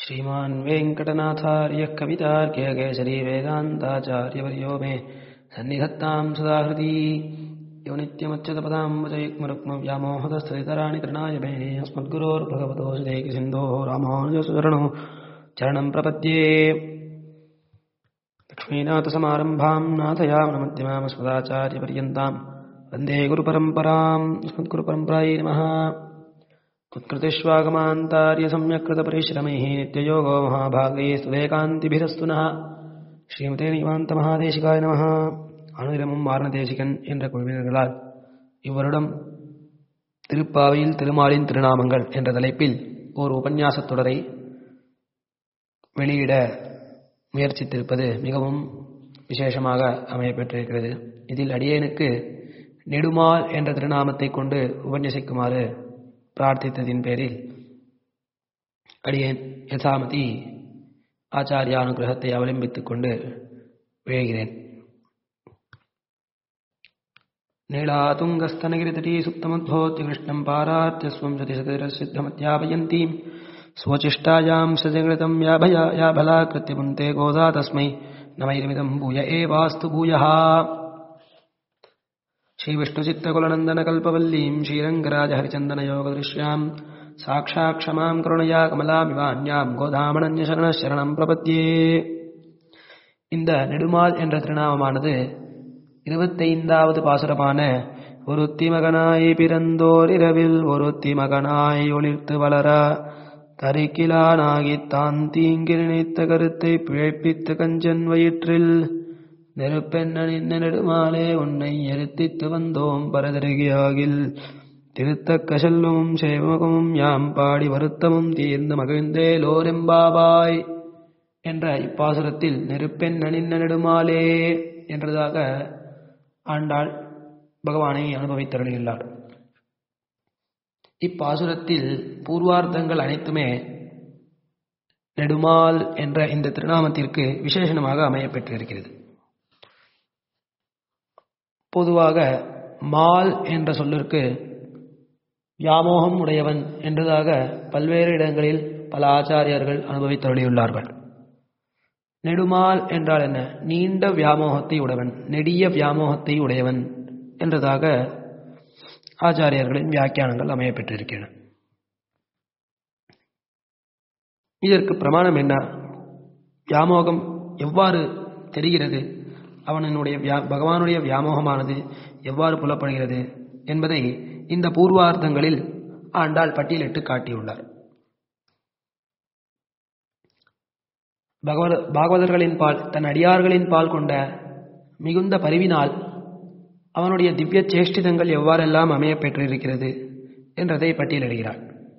श्रीमान् वेङ्कटनाथार्यः कवितार्क्यकेसरी वेदान्ताचार्यवर्यो मे सन्निधत्तां सदा हृदि यो नित्यमच्युतपदाम्बुजयुग्मरुक्मव्यामोहतस्थलितराणि तृणाय मेने अस्मद्गुरोर्भगवतो श्रीकृसिन्धोः रामानुजशरणो चरणं प्रपद्ये लक्ष्मीनाथसमारम्भाम् नाथयामनमध्यमामस्मदाचार्यपर्यन्ताम् वन्दे गुरुपरम्पराम् अस्मद्गुरुपरम्परायै नमः उत्कृतिष्वागमान्तार्यसम्यक्कृतपरिश्रमैः नित्ययोगो महाभागैः सुवेकान्तिभिरस्तु नः ஸ்ரீமதே நிவாந்த மகாதேசிகாய நம அனுதினமும் மாரணதேசிகன் என்ற குழுவினர்களால் இவ்வருடம் திருப்பாவையில் திருமாலின் திருநாமங்கள் என்ற தலைப்பில் ஓர் உபன்யாசத் தொடரை வெளியிட முயற்சித்திருப்பது மிகவும் விசேஷமாக அமையப்பெற்றிருக்கிறது இதில் அடியேனுக்கு நெடுமால் என்ற திருநாமத்தை கொண்டு உபன்யசிக்குமாறு பிரார்த்தித்ததின் பேரில் அடியேன் யதாமதி ஆச்சாரிய அனுகிரகத்தை அவலம்பித்துக் கொண்டு விழைகிறேன் நீளாதுங்கஸ்தனகிரிதटी सुप्तमद्भोत्य कृष्णम् पारार्त्य स्वं सतिशतिरसिद्धमध्यापयन्तीम् स्वचिष्टायाम् सजगृतम् याभया याभलाकृत्य पुन्ते गोदा तस्मै नमैर्मिदम् भूय एवास्तु भूयः श्रीविष्णुचित्तकुलनन्दनकल्पवल्लीम् श्रीरङ्गराजहरिचन्दनयोगदृश्याम् साक्षात् क्षमाम् करुणया கமலாமிவான்யாம் கோதாமணன்யசரணம் பிரபத்தியே இந்த நெடுமால் என்ற திருநாமமானது இருபத்தைந்தாவது பாசுரமான ஒருத்தி மகனாய் பிறந்தோர் இரவில் ஒருத்தி மகனாய் ஒளிர்த்து வளர தரிக்கிலானாகித் தான் தீங்கி நினைத்த கருத்தை பிழைப்பித்து கஞ்சன் வயிற்றில் நெருப்பெண்ண நெடுமாலே உன்னை எருத்தித்து வந்தோம் பரதருகியாகில் திருத்தக்க செல்வமும் சேவமுகமும் யாம் பாடி வருத்தமும் தீர்ந்து மகிழ்ந்தே லோரெம்பாவாய் என்ற இப்பாசுரத்தில் நெருப்பெண் நனின்ன நெடுமாலே என்றதாக ஆண்டாள் பகவானை அனுபவித்தருளியுள்ளார் இப்பாசுரத்தில் பூர்வார்த்தங்கள் அனைத்துமே நெடுமால் என்ற இந்த திருநாமத்திற்கு விசேஷணமாக அமையப்பெற்றிருக்கிறது பொதுவாக மால் என்ற சொல்லிற்கு வியாமோகம் உடையவன் என்றதாக பல்வேறு இடங்களில் பல ஆச்சாரியர்கள் அனுபவித்தருளியுள்ளார்கள் நெடுமால் என்றால் என்ன நீண்ட வியாமோகத்தை உடையவன் நெடிய வியாமோகத்தை உடையவன் என்றதாக ஆச்சாரியர்களின் வியாக்கியானங்கள் அமையப்பெற்றிருக்கின்றன இதற்கு பிரமாணம் என்ன வியாமோகம் எவ்வாறு தெரிகிறது அவனுடைய பகவானுடைய வியாமோகமானது எவ்வாறு புலப்படுகிறது என்பதை இந்த பூர்வார்த்தங்களில் ஆண்டாள் பட்டியலிட்டு காட்டியுள்ளார் பகவத பாகவதர்களின் பால் தன் அடியார்களின் பால் கொண்ட மிகுந்த பரிவினால் அவனுடைய திவ்ய சேஷ்டிதங்கள் எவ்வாறெல்லாம் அமைய பெற்றிருக்கிறது என்றதை பட்டியலிடுகிறார்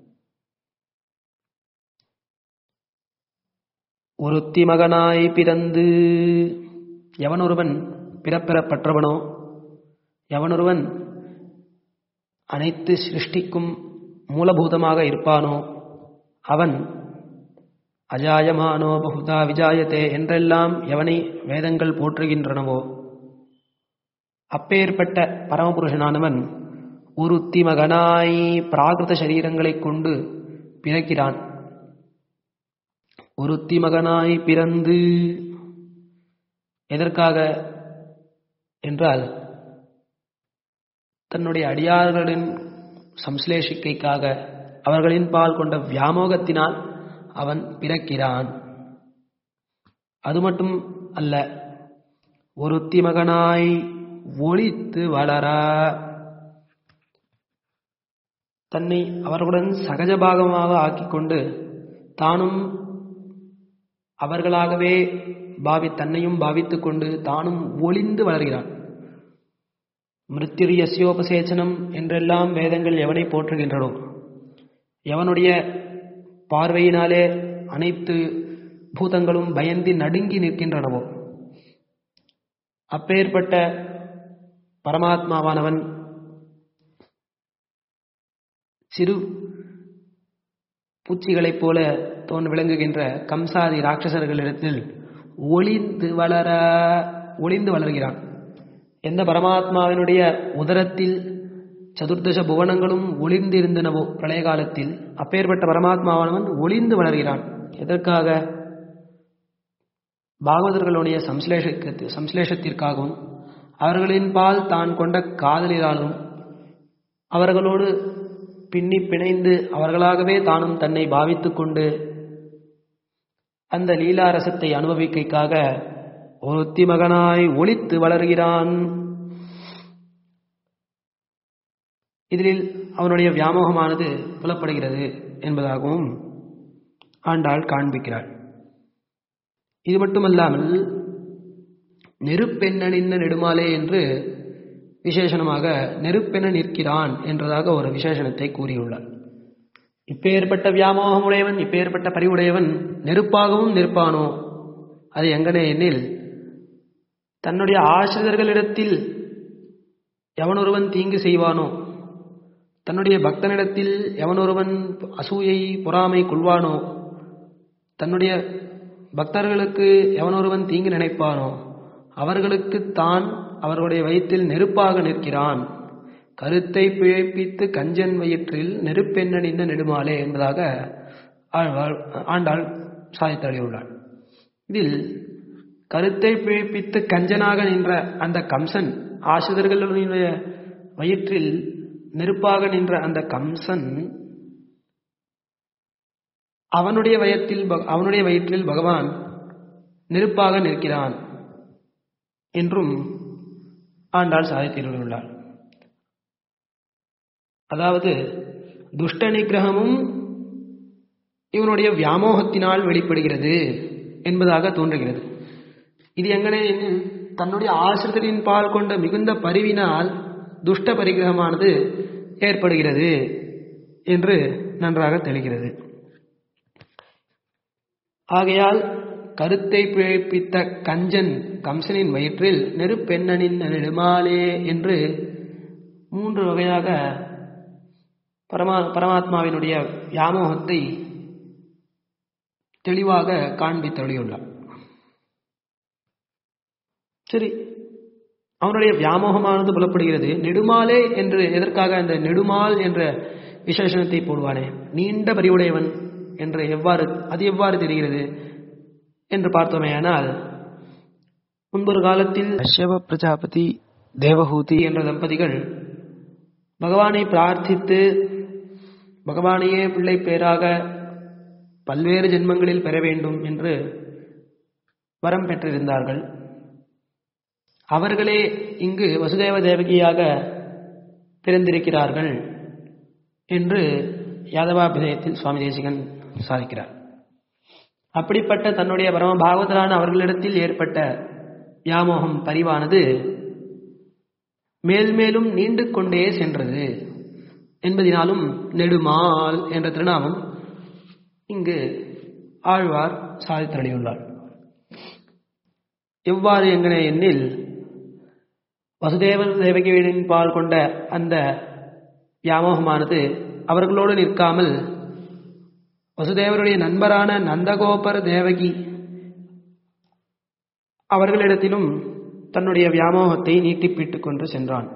ஒருத்தி மகனாய் பிறந்து எவனொருவன் பிறப்பெறப்பற்றவனோ எவனொருவன் அனைத்து சிருஷ்டிக்கும் மூலபூதமாக இருப்பானோ அவன் அஜாயமானோ பகுதா விஜாயத்தே என்றெல்லாம் எவனை வேதங்கள் போற்றுகின்றனவோ அப்பேற்பட்ட பரமபுருஷனானவன் ஒருத்தி மகனாய் பிராகிருத சரீரங்களைக் கொண்டு பிறக்கிறான் ஒருத்தி மகனாய் பிறந்து எதற்காக என்றால் தன்னுடைய அடியார்களின் சம்ஸ்லேஷிக்கைக்காக அவர்களின் பால் கொண்ட வியாமோகத்தினால் அவன் பிறக்கிறான் அது மட்டும் அல்ல ஒருத்தி மகனாய் ஒழித்து வளர தன்னை அவர்களுடன் சகஜபாகமாக ஆக்கிக்கொண்டு தானும் அவர்களாகவே பாவி தன்னையும் பாவித்துக் கொண்டு தானும் ஒளிந்து வளர்கிறான் மிருத்யுர் யசியோபசேச்சனம் என்றெல்லாம் வேதங்கள் எவனை போற்றுகின்றனோ எவனுடைய பார்வையினாலே அனைத்து பூதங்களும் பயந்து நடுங்கி நிற்கின்றனவோ அப்பேற்பட்ட பரமாத்மாவானவன் சிறு பூச்சிகளைப் போல தோன் விளங்குகின்ற கம்சாதி ராட்சசர்களிடத்தில் ஒளிந்து வளர ஒளிந்து வளர்கிறான் எந்த பரமாத்மாவினுடைய உதரத்தில் சதுர்தச புவனங்களும் ஒளிர்ந்திருந்தனவோ பிரளய காலத்தில் அப்பேற்பட்ட பரமாத்மாவானவன் ஒளிந்து வளர்கிறான் எதற்காக பாகவதர்களுடைய சம்ஸ்லேஷ சம்ஸ்லேஷத்திற்காகவும் அவர்களின் பால் தான் கொண்ட காதலினாலும் அவர்களோடு பின்னி பிணைந்து அவர்களாகவே தானும் தன்னை பாவித்துக் கொண்டு அந்த லீலாரசத்தை அனுபவிக்கைக்காக ஒருத்தி மகனாய் ஒளித்து வளர்கிறான் இதில் அவனுடைய வியாமோகமானது புலப்படுகிறது என்பதாகவும் ஆண்டாள் காண்பிக்கிறாள் இது மட்டுமல்லாமல் நெருப்பெண்ணனின்ன நெடுமாலே என்று விசேஷணமாக நெருப்பென நிற்கிறான் என்றதாக ஒரு விசேஷணத்தை கூறியுள்ளார் இப்பேற்பட்ட வியாமோகம் உடையவன் இப்பேற்பட்ட பரிவுடையவன் நெருப்பாகவும் நிற்பானோ அது எங்கனே எனில் தன்னுடைய ஆசிரியர்களிடத்தில் எவனொருவன் தீங்கு செய்வானோ தன்னுடைய பக்தனிடத்தில் எவனொருவன் அசூயை பொறாமை கொள்வானோ தன்னுடைய பக்தர்களுக்கு எவனொருவன் தீங்கு நினைப்பானோ அவர்களுக்கு தான் அவர்களுடைய வயிற்றில் நெருப்பாக நிற்கிறான் கருத்தை பிழைப்பித்து கஞ்சன் வயிற்றில் நெருப்பெண்ண நின்ற நெடுமாலே என்பதாக ஆழ்வாள் ஆண்டாள் சாதித்தழியுள்ளாள் இதில் கருத்தை பிழைப்பித்து கஞ்சனாக நின்ற அந்த கம்சன் ஆசிரியர்களுடைய வயிற்றில் நெருப்பாக நின்ற அந்த கம்சன் அவனுடைய வயத்தில் அவனுடைய வயிற்றில் பகவான் நெருப்பாக நிற்கிறான் என்றும் ஆண்டாள் சாதித்திருள்ளார் அதாவது துஷ்ட நிகிரகமும் இவனுடைய வியாமோகத்தினால் வெளிப்படுகிறது என்பதாக தோன்றுகிறது இது எங்கனே தன்னுடைய ஆசிரியரின் பால் கொண்ட மிகுந்த பரிவினால் துஷ்ட பரிகிரகமானது ஏற்படுகிறது என்று நன்றாக தெளிகிறது ஆகையால் கருத்தை பிழைப்பித்த கஞ்சன் கம்சனின் வயிற்றில் நெருப்பெண்ணனின் நெடுமாலே என்று மூன்று வகையாக பரமா பரமாத்மாவினுடைய வியாமோகத்தை தெளிவாக காண்பித்தொழியுள்ளார் சரி அவனுடைய வியாமோகமானது புலப்படுகிறது நெடுமாலே என்று எதற்காக அந்த நெடுமால் என்ற விசேஷணத்தை போடுவானே நீண்ட பரிவுடையவன் என்று எவ்வாறு அது எவ்வாறு தெரிகிறது என்று பார்த்தோமேயானால் முன்பொரு காலத்தில் கஷ்யப பிரஜாபதி தேவஹூதி என்ற தம்பதிகள் பகவானை பிரார்த்தித்து பகவானையே பிள்ளை பேராக பல்வேறு ஜென்மங்களில் பெற வேண்டும் என்று வரம் பெற்றிருந்தார்கள் அவர்களே இங்கு வசுதேவ தேவகியாக பிறந்திருக்கிறார்கள் என்று யாதவாபிதயத்தில் சுவாமி தேசிகன் சாதிக்கிறார் அப்படிப்பட்ட தன்னுடைய பரம பாகவதரான அவர்களிடத்தில் ஏற்பட்ட வியாமோகம் பரிவானது மேல் மேலும் நீண்டு கொண்டே சென்றது என்பதினாலும் நெடுமால் என்ற திருநாமம் இங்கு ஆழ்வார் சாதித்தடையுள்ளார் எவ்வாறு எங்கனே எண்ணில் வசுதேவன் தேவகியின் பால் கொண்ட அந்த வியாமோகமானது அவர்களோடு நிற்காமல் வசுதேவருடைய நண்பரான நந்தகோபர் தேவகி அவர்களிடத்திலும் தன்னுடைய வியாமோகத்தை நீட்டிப்பிட்டுக் கொண்டு சென்றான்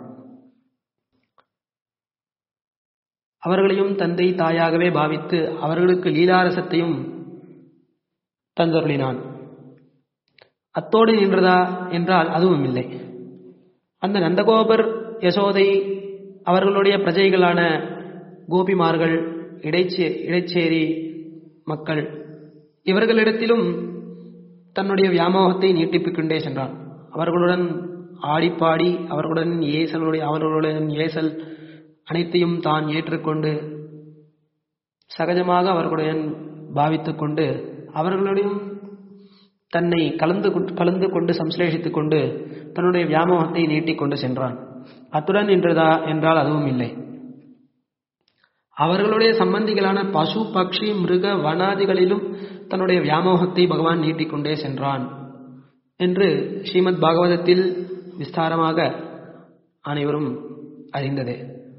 அவர்களையும் தந்தை தாயாகவே பாவித்து அவர்களுக்கு லீலாரசத்தையும் தந்தருளினான் அத்தோடு நின்றதா என்றால் அதுவும் இல்லை அந்த நந்தகோபர் யசோதை அவர்களுடைய பிரஜைகளான கோபிமார்கள் இடைச்சே இடைச்சேரி மக்கள் இவர்களிடத்திலும் தன்னுடைய வியாமோகத்தை நீட்டிப்பிக் கொண்டே சென்றான் அவர்களுடன் ஆடிப்பாடி அவர்களுடன் ஏசலுடைய அவர்களுடன் ஏசல் அனைத்தையும் தான் ஏற்றுக்கொண்டு சகஜமாக அவர்களுடன் பாவித்துக் கொண்டு அவர்களுடையும் தன்னை கலந்து கலந்து கொண்டு சம்ஸ்லேஷித்துக் கொண்டு தன்னுடைய வியாமோகத்தை நீட்டிக்கொண்டு சென்றான் அத்துடன் நின்றதா என்றால் அதுவும் இல்லை அவர்களுடைய சம்பந்திகளான பசு பக்ஷி மிருக வனாதிகளிலும் தன்னுடைய வியாமோகத்தை பகவான் நீட்டிக்கொண்டே சென்றான் என்று ஸ்ரீமத் பாகவதத்தில் விஸ்தாரமாக அனைவரும் அறிந்ததே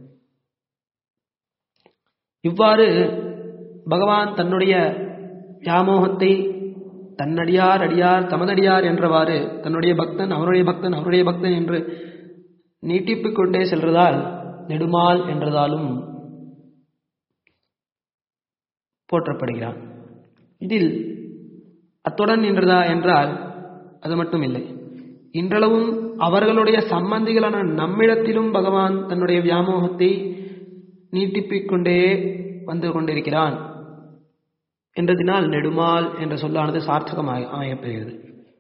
இவ்வாறு பகவான் தன்னுடைய வியாமோகத்தை தன்னடியார் அடியார் தமதடியார் என்றவாறு தன்னுடைய பக்தன் அவருடைய பக்தன் அவருடைய பக்தன் என்று நீட்டிப்பிக் கொண்டே செல்றதால் நெடுமால் என்றதாலும் போற்றப்படுகிறான் இதில் அத்துடன் நின்றதா என்றால் அது மட்டும் இல்லை இன்றளவும் அவர்களுடைய சம்பந்திகளான நம்மிடத்திலும் பகவான் தன்னுடைய வியாமோகத்தை நீட்டிப்பிக் கொண்டே வந்து கொண்டிருக்கிறான் என்றதினால் நெடுமால் என்ற சொல்லானது சார்த்தகமாக அமையப்பெறுகிறது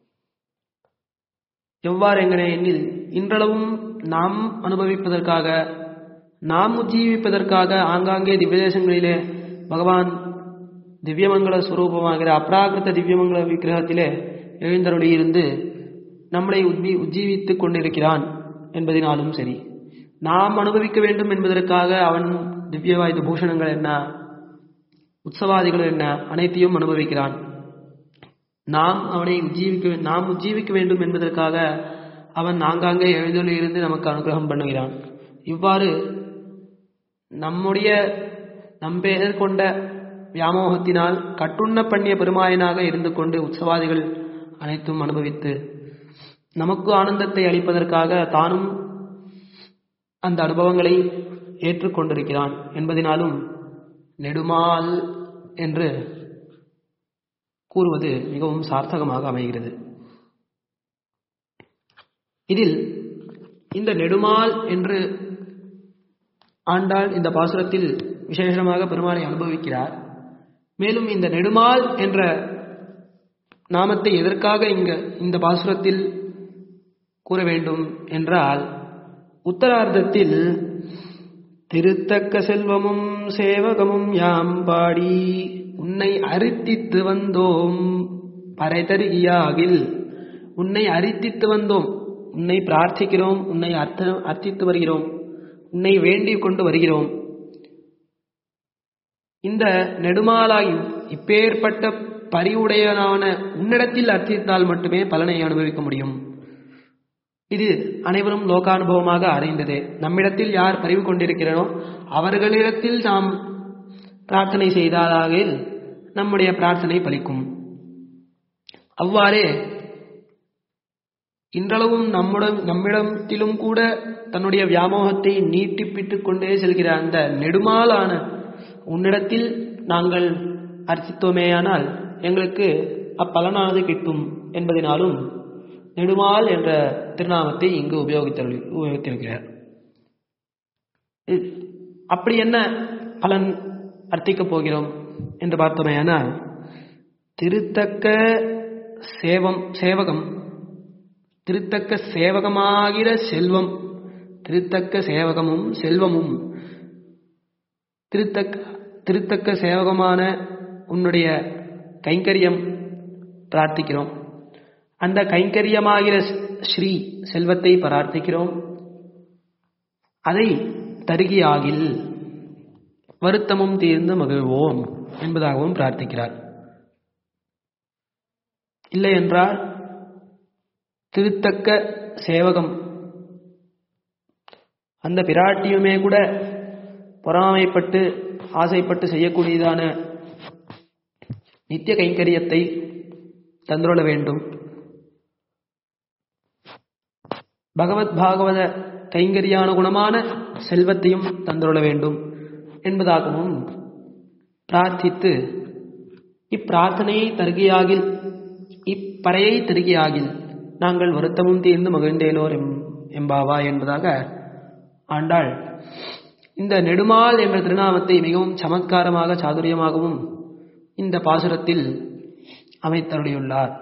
எவ்வாறு எங்கனே எண்ணில் இன்றளவும் நாம் அனுபவிப்பதற்காக நாம் உஜ்ஜீவிப்பதற்காக ஆங்காங்கே திவ்யதேசங்களிலே பகவான் திவ்யமங்கல சுரூபமாகிற அப்ராகிருத்த திவ்யமங்கல விக்கிரகத்திலே எழுந்தருளியிருந்து நம்மளை உஜ்ஜீ உஜ்ஜீவித்துக் கொண்டிருக்கிறான் என்பதினாலும் சரி நாம் அனுபவிக்க வேண்டும் என்பதற்காக அவன் திவ்யவாயுத பூஷணங்கள் என்ன உற்சவாதிகள் என்ன அனைத்தையும் அனுபவிக்கிறான் நாம் அவனை உஜ்ஜீவிக்க நாம் உஜ்ஜீவிக்க வேண்டும் என்பதற்காக அவன் ஆங்காங்கே எழுந்தொழிலிருந்து நமக்கு அனுகிரகம் பண்ணுகிறான் இவ்வாறு நம்முடைய நம்பேர் கொண்ட வியாமோகத்தினால் கட்டுண்ண பண்ணிய பெருமாயனாக இருந்து கொண்டு உற்சவாதிகள் அனைத்தும் அனுபவித்து நமக்கு ஆனந்தத்தை அளிப்பதற்காக தானும் அந்த அனுபவங்களை ஏற்றுக்கொண்டிருக்கிறான் என்பதினாலும் நெடுமால் என்று கூறுவது மிகவும் சார்த்தகமாக அமைகிறது இதில் இந்த நெடுமால் என்று ஆண்டாள் இந்த பாசுரத்தில் விசேஷமாக பெருமானை அனுபவிக்கிறார் மேலும் இந்த நெடுமால் என்ற நாமத்தை எதற்காக இங்க இந்த பாசுரத்தில் கூற வேண்டும் என்றால் உத்தரார்த்தத்தில் திருத்தக்க செல்வமும் சேவகமும் யாம் பாடி உன்னை அரித்தித்து வந்தோம் பறைதருகியாகில் உன்னை அரித்தித்து வந்தோம் உன்னை பிரார்த்திக்கிறோம் உன்னை அர்த்த அர்த்தித்து வருகிறோம் உன்னை வேண்டிக் கொண்டு வருகிறோம் இந்த நெடுமாலாய் இப்பேற்பட்ட பரிவுடையனான உன்னிடத்தில் அர்த்தித்தால் மட்டுமே பலனை அனுபவிக்க முடியும் இது அனைவரும் லோகானுபவமாக அடைந்ததே நம்மிடத்தில் யார் பரிவு கொண்டிருக்கிறனோ அவர்களிடத்தில் நாம் பிரார்த்தனை செய்தாலாக நம்முடைய பிரார்த்தனை பலிக்கும் அவ்வாறே இன்றளவும் நம்முடன் நம்மிடத்திலும் கூட தன்னுடைய வியாமோகத்தை நீட்டிப்பிட்டுக் கொண்டே செல்கிற அந்த நெடுமாலான உன்னிடத்தில் நாங்கள் அர்ச்சித்தோமேயானால் எங்களுக்கு அப்பலனானது கிட்டும் என்பதனாலும் நெடுமால் என்ற திருநாமத்தை இங்கு உபயோகித்து உபயோகித்திருக்கிறார் அப்படி என்ன பலன் அர்த்திக்கப் போகிறோம் என்று பார்த்தோமேயானால் திருத்தக்க சேவம் சேவகம் திருத்தக்க சேவகமாகிற செல்வம் திருத்தக்க சேவகமும் செல்வமும் திருத்தக்க திருத்தக்க சேவகமான உன்னுடைய கைங்கரியம் பிரார்த்திக்கிறோம் அந்த கைங்கரியமாகிற ஸ்ரீ செல்வத்தை பிரார்த்திக்கிறோம் அதை தருகியாகில் வருத்தமும் தீர்ந்து மகிழ்வோம் என்பதாகவும் பிரார்த்திக்கிறார் இல்லை என்றால் திருத்தக்க சேவகம் அந்த பிராட்டியுமே கூட பொறாமைப்பட்டு ஆசைப்பட்டு செய்யக்கூடியதான நித்திய கைங்கரியத்தை தந்துள்ள வேண்டும் பகவத் பாகவத கைங்கரியான குணமான செல்வத்தையும் தந்துள்ள வேண்டும் என்பதாகவும் பிரார்த்தித்து இப்பிரார்த்தனையை தருகையாகில் இப்பறையை தருகையாகில் நாங்கள் வருத்தமும் தீர்ந்து மகிழ்ந்தேனோர் எம் எம்பாவா என்பதாக ஆண்டாள் இந்த நெடுமால் என்ற திருநாமத்தை மிகவும் சமத்காரமாக சாதுரியமாகவும் இந்த பாசுரத்தில் அமைத்தருளியுள்ளார்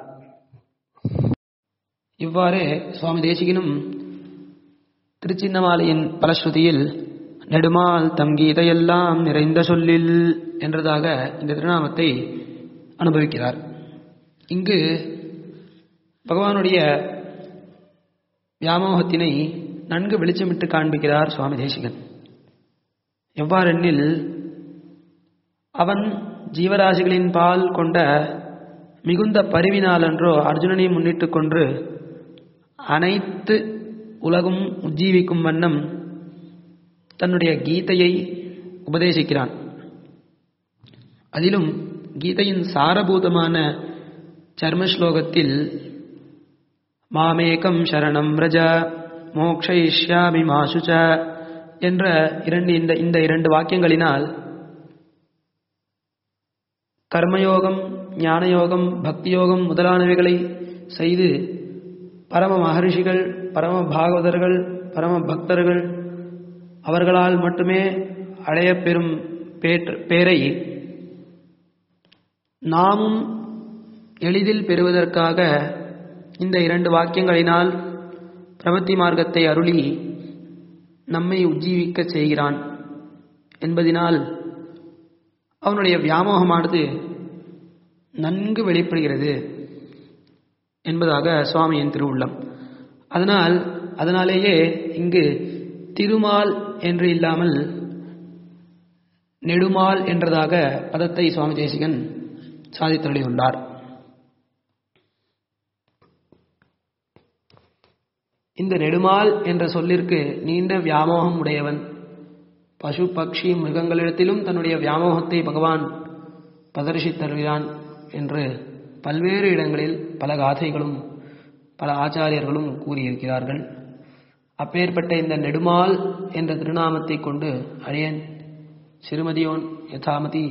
இவ்வாறு சுவாமி தேசிகனும் திருச்சின்னமாலையின் பலஸ்ருதியில் நெடுமால் தம் கீதையெல்லாம் நிறைந்த சொல்லில் என்றதாக இந்த திருநாமத்தை அனுபவிக்கிறார் இங்கு பகவானுடைய வியாமோகத்தினை நன்கு வெளிச்சமிட்டு காண்பிக்கிறார் சுவாமி தேசிகன் எவ்வாறெனில் அவன் ஜீவராசிகளின் பால் கொண்ட மிகுந்த பரிவினாலன்றோ அர்ஜுனனை முன்னிட்டு கொன்று அனைத்து உலகும் உஜ்ஜீவிக்கும் வண்ணம் தன்னுடைய கீதையை உபதேசிக்கிறான் அதிலும் கீதையின் சாரபூதமான சர்ம ஸ்லோகத்தில் மாமேகம் சரணம் ரஜ மோக்ஷயிஷ்யாமி மாசுச்ச என்ற இரண்டு இந்த இந்த இரண்டு வாக்கியங்களினால் கர்மயோகம் ஞானயோகம் பக்தியோகம் முதலானவைகளை செய்து பரம மகரிஷிகள் பரம பாகவதர்கள் பரம பக்தர்கள் அவர்களால் மட்டுமே அடையப்பெறும் பேற்ற பேரை நாமும் எளிதில் பெறுவதற்காக இந்த இரண்டு வாக்கியங்களினால் பிரபத்தி மார்க்கத்தை அருளி நம்மை உஜ்ஜீவிக்கச் செய்கிறான் என்பதினால் அவனுடைய வியாமோகமானது நன்கு வெளிப்படுகிறது என்பதாக சுவாமியின் திருவுள்ளம் அதனால் அதனாலேயே இங்கு திருமால் என்று இல்லாமல் நெடுமால் என்றதாக பதத்தை சுவாமி தேசிகன் சாதித்தருளியுள்ளார் இந்த நெடுமால் என்ற சொல்லிற்கு நீண்ட வியாமோகம் உடையவன் பசு பக்ஷி மிருகங்களிடத்திலும் தன்னுடைய வியாமோகத்தை பகவான் பிரதர்ஷித் தருகிறான் என்று பல்வேறு இடங்களில் பல காதைகளும் பல ஆச்சாரியர்களும் கூறியிருக்கிறார்கள் அப்பேற்பட்ட இந்த நெடுமால் என்ற திருநாமத்தை கொண்டு அரியன் சிறுமதியோன் யதாமதி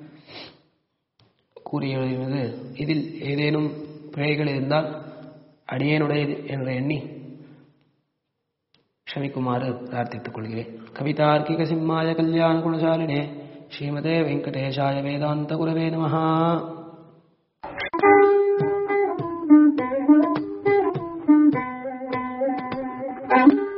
கூறியுள்ளது இதில் ஏதேனும் பிழைகள் இருந்தால் அடியேனுடையது என்று எண்ணி க்ஷமிக்குமாறு பிரார்த்தித்துக் கொள்கிறேன் கவிதார்க்கிக சிம்மாய கல்யாண குணசாலினே ஸ்ரீமதே வெங்கடேஷாய வேதாந்த குரவே நமஹா Thank you.